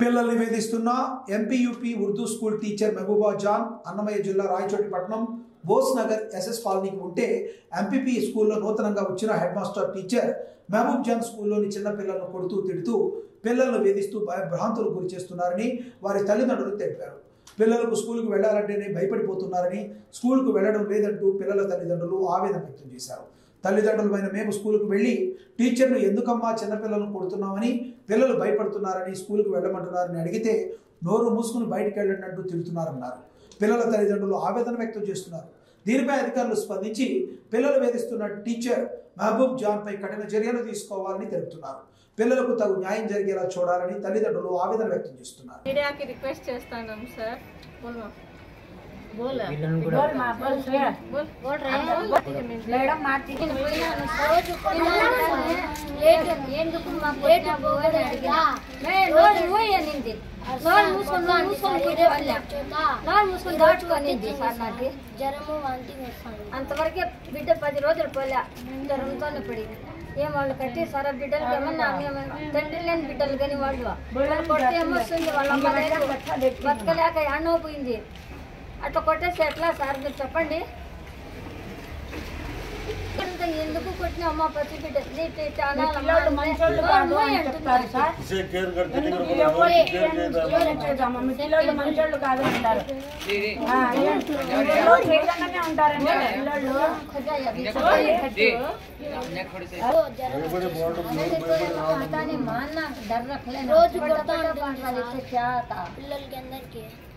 పిల్లల్ని వేధిస్తున్న MPUP Urdu school teacher Mahabooba Jan Annamayya జిల్లా రాయచోటిపట్నం బోస్ నగర్ ఎస్ఎస్ కాలనీకి ఉంటే ఎంపీపీ స్కూల్లో నూతనంగా వచ్చిన head master teacher Mahaboob Jan స్కూల్లోని చిన్న పిల్లలను కొడుతూ తిడుతూ పిల్లలను వేధిస్తూ భయభ్రాంతులకు గురి చేస్తున్నారని వారి తల్లిదండ్రులు తెలిపారు పిల్లలకు స్కూల్కి వెళ్లాలంటేనే భయపడిపోతున్నారని స్కూల్కు వెళ్లడం లేదంటూ పిల్లల తల్లిదండ్రులు ఆవేదన వ్యక్తం చేశారు తల్లిదండ్రులమైన మేము స్కూల్కు వెళ్ళి టీచర్లు ఎందుకమ్మా చిన్నపిల్లలను కొడుతున్నామని పిల్లలు భయపడుతున్నారని స్కూల్కి వెళ్ళమంటున్నారని అడిగితే నోరు మూసుకుని బయటికి వెళ్ళండి అంటూ తిడుతున్నారన్నారు పిల్లల తల్లిదండ్రులు ఆవేదన వ్యక్తం చేస్తున్నారు దీనిపై అధికారులు స్పందించి పిల్లలు వేధిస్తున్న టీచర్ మహబూబ్ జాన్పై కఠిన చర్యలు తీసుకోవాలని తెలుపుతున్నారు పిల్లలకు తగు న్యాయం జరిగేలా చూడాలని తల్లిదండ్రులు ఆవేదన వ్యక్తం చేస్తున్నారు మీడియాకి రిక్వెస్ట్ చేస్తాను సార్ బోలో బోల్ बोल माँ बोल श्रेया బోల్ బోల్ రే మేడం మాట్లాడి రోజు లేట్ ఎందుకు మా లేట్ పోవాలి అడిగా రోజు పోయి అనింది నోరు మూసుకొని నోరు మూసుకొని కూర్చోవాలి నోరు మూసుకొని దాచుకొనింది సార్ నాకు జ్వరము వాంతింగ్ వస్తాను అంతవరకే బిడ్డ పది రోజులు పోలే జ్వరంతోనే పడింది ఏం వాళ్ళు కట్టి సరే బిడ్డలు ఏమన్నా ఏమన్నా తండ్రి లేని బిడ్డలు కానీ వాళ్ళు వాళ్ళు కొడితే ఏమొస్తుంది వాళ్ళ అమ్మ లేదు బతకలేక అన్నో పోయింది అట్లా కొట్టేసి ఎట్లా సార్ మీరు చెప్పండి ఇంత ఎందుకు కొట్టిన అమ్మ పచ్చి బిడ్డ నీటి చాలా పిల్లలు మంచోళ్ళు కాదు అని చెప్తారు సార్ इसे केयर करते नहीं ఎందుకు करो ఎవరు केयर नहीं ఏం చేద్దామా మీ పిల్లలు మంచోళ్ళు కాదు అంటారు ఆ, ఏం? పిల్లలు నిజంగానే ఉంటారండి పిల్లలు भयपड़े बहुत కానీ మా అన్న డర్ రखले రోజు కొడతా ఉంటుంది పిల్లలకి అందరికి